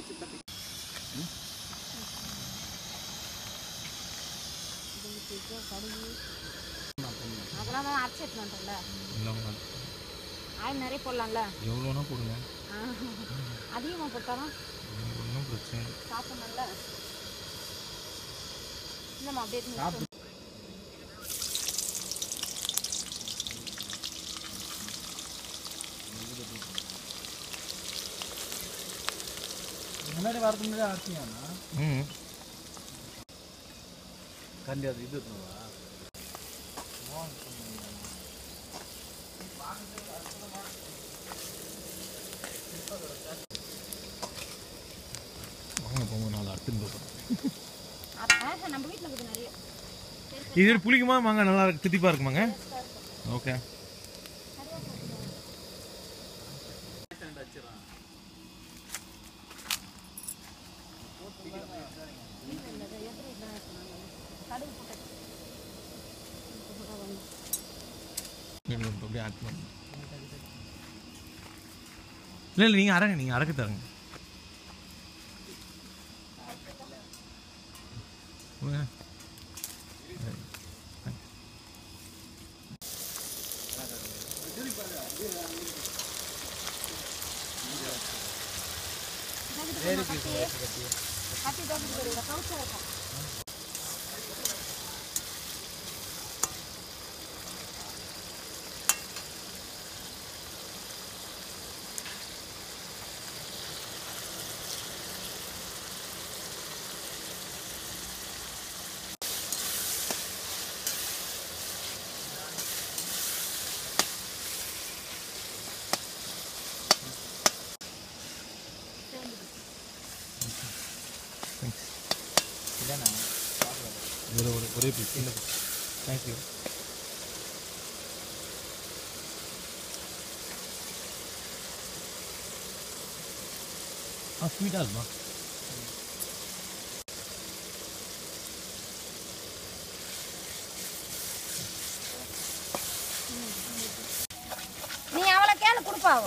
அதெல்லாம் தான் அரைச்சி எடுத்துன்னு வந்துட்டோம்ல இல்லைங்க ஆயில் நிறைய போடலாம்ல எவ்வளோனா போடுங்க அதிகமாக போட்டாலும் ஒன்றும் பிரச்சனை இல்லை சாப்பிடணும்ல இல்லைம்மா அப்படியே எடுத்துன்னு வச்சு. முன்னாடி வரதுக்கு முன்னாடி அரைச்சியாண்ணா ம் கண்டி அது இது இருக்குவா வாங்க போங்க நாலு அடுத்துன்னு போகிறோம் ஆ, நம்ம வீட்டில் இருக்குது நிறைய இது புளிக்குமா மாங்க நல்லா இருக்கு தித்திப்பா இருக்குமாங்க ஓகே அப்படியே ஆட் பண்ணுங்க இல்லை இல்லை நீங்கள் அரங்க நீங்கள் அறக்க தரங்க ஓகே. கட்டி தோப்பிட்டு போயிருங்க கவுச்சா இருக்கும் இல்லைண்ணா ஒரு ஒரு ஒரே பீஸ் இல்லை தேங்க்யூ ஆ ஸ்வீட்டாக இருக்குமா நீ அவளை கேளு கொடுப்பாவோ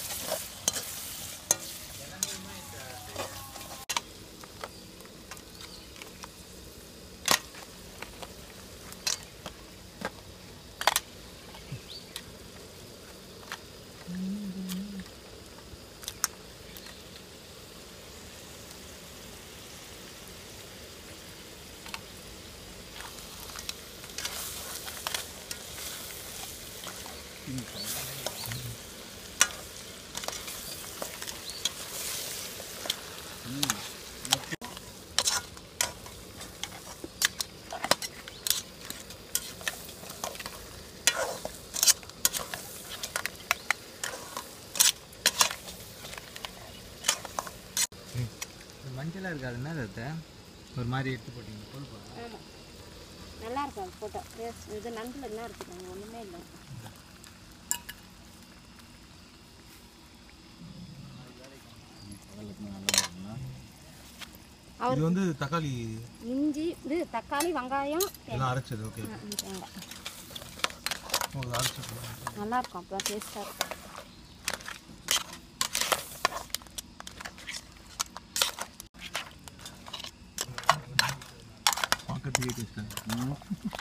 மஞ்சளாக இருக்காது என்ன அது ஒரு மாதிரி எடுத்து போட்டீங்க கொழுப்பா ஆமாம் நல்லா இருக்கும் அது போட்டோ இது நண்டில் என்ன இருக்குதாங்க ஒன்றுமே இல்லை அவர் இது வந்து தக்காளி இஞ்சி இது தக்காளி வெங்காயம் எல்லாம் அரைச்சது ஓகே தேங்காய் ம், தேங்காய் ஓ அரைச்சது நல்லா இருக்கும் அப்போ டேஸ்ட்டாக இருக்கும் பார்க்கறதுக்கே டேஸ்ட்டாக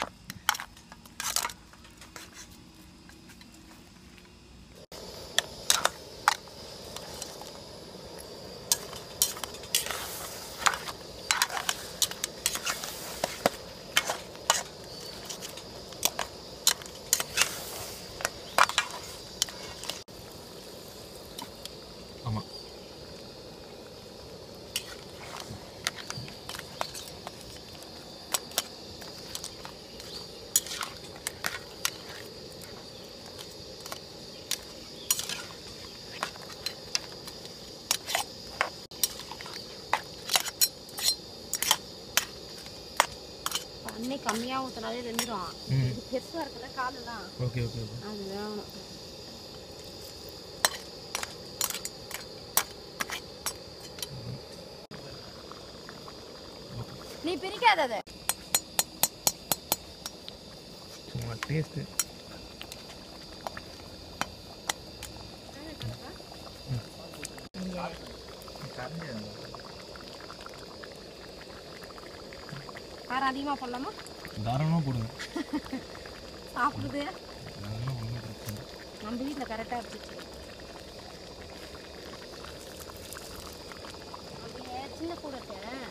ஆமாம் தண்ணி கம்மியாக ஊற்றினாலே வெந்துடும் ம் இது பெருசாக இருக்குல்ல காலெல்லாம் ஓகே ஓகே ஓகே அது வேகணும் நீ பிரிக்காத அதை சும்மா டேஸ்ட்டு கரைஞ்சி காரம் அதிகமாக போடலாமா தாராளமாக போடுங்க சாப்பிடுது அதெல்லாம் ஒன்றும் பிரச்சனை இல்லை. நம்ம வீட்டில் கரெக்டாக இருந்துச்சு அப்படியே சின்ன கூட இருக்கேன்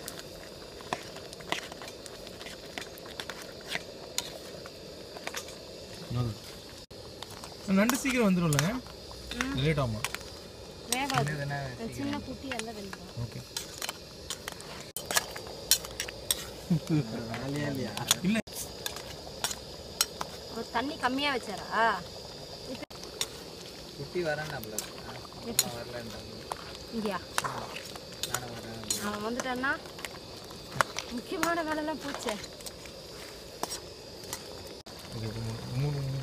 நல்லது. நண்டு சீக்கிரம் வந்துடும்லங்க ம். லேட் ஆகுமா வேகாது இதுனா சின்ன குட்டி எல்லாம் வெந்துடும் ஓகே வேலையா இல்லையா இல்லை ஒரு தண்ணி கம்மியாக வச்சாரா குட்டி வரேன் நம்மள வரலன்றாங்க இங்கேயா நானும் வரேன் அவன் வந்துட்டான்னா முக்கியமான வேலைலாம் போச்சே ஓகே இப்போ மூணு மூணு மூணு.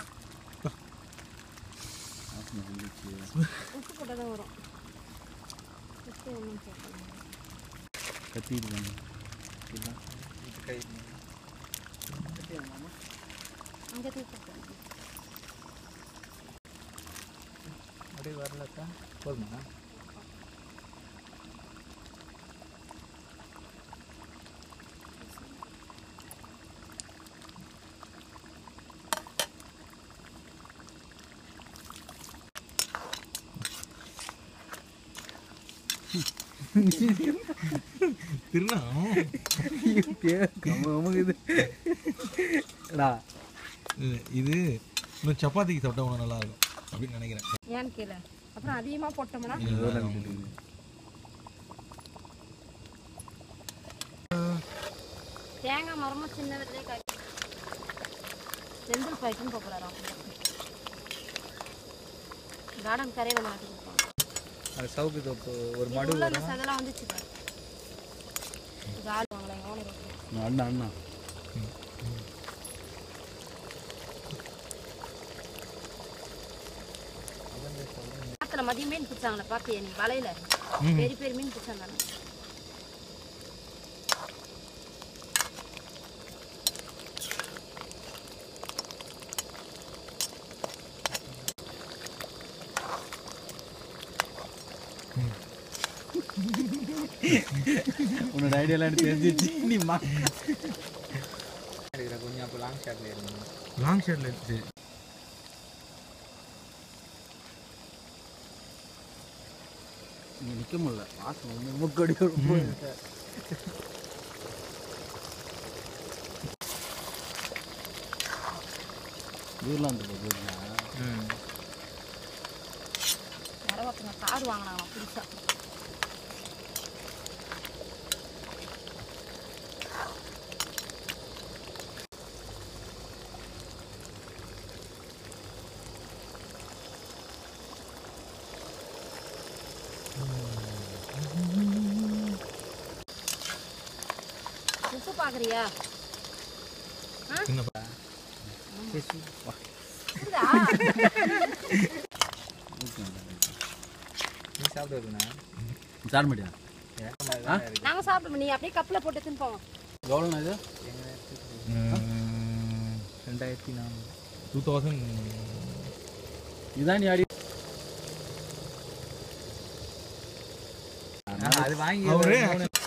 உப்பு போட்டால் தான் வரும் உப்பு ஒன்றும் போட்டோம் கத்திடுவாங்க இது கை அங்கே தூக்கம் அப்படியே வரலக்கா போதுமா திருநா இது டா இது- இது இன்னும் சப்பாத்திக்கு சாப்பிட்டா உனக்கு நல்லா இருக்கும் அப்படின்னு நினைக்கிறேன் ஏன்னு கேளு அப்புறம் அதிகமாக போட்டோம்னா தேங்காய் மரமும் சின்னதுலேயே காய் செந்தில் பாய்க்கும் போகிறாராம் கார்டன் கரையில் மாட்டி கொடுப்பாங்க அது சவுக்கு தோப்பு ஒரு இது மடு உள்ள இந்த சதெல்லாம் வந்துச்சு பாரு இது ஆள் வாங்கல எங்கள் ஓனர் அண்ணா அண்ணா ஆற்றுல மதியம் மீன் பிடிச்சாங்களே பார்த்தியா நீ வலையில ம். பெரிய பெரிய மீன் பிடிச்சாங்க உன்னோட ஐடியாலாம் எனக்கு தெரிஞ்சிச்சு நீ மா எடுக்கிற கொஞ்சம் அப்போ லாங் ஷாட்ல இருந்தோம் லாங் ஷர்ட்ல எடுத்து இங்கே நிற்க முடியல வாசம் வந்து முக்கடி ரொம்ப தூரலாம் அந்த போகுதுண்ணா யாரோ ஒருத்தங்க கார் வாங்கினாங்க புதுசா உப்பு பார்க்குறியா சின்ன இருக்குதா நீ சாப்பிடுவதுண்ணா சாப்பிட முடியாது நாங்கள் சாப்பிடுவோம் நீ அப்படியே கப்பில் போட்டு தின்போம் எவ்வளோண்ணா இது ரெண்டாயிரத்தி நானூறு டூ தௌசண்ட் இதான் நீ அடி அது வாங்கி அவரு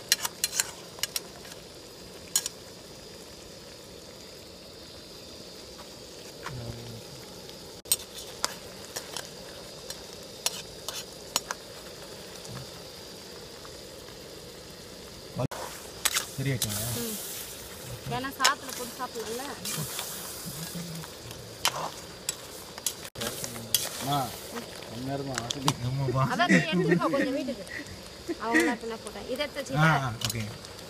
சரியாச்சுங்களா ம் ஏன்னா சாத்தில் போட்டு சாப்பிடல அம்மா கொஞ்ச நேரம் தான் வசதி ஆமாப்பா அதான் நீ எடுத்துட்டு போ கொஞ்சம் வீட்டுக்கு அவங்க பின்ன போட்டேன் இதை எடுத்து ஆ வச்சுக்கிட்டா ஓகே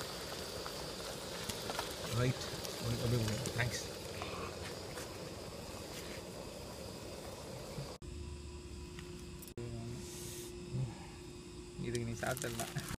ரைட் அப்படியே தேங்க்ஸ் இதுக்கு நீ சாப்பிடலாம்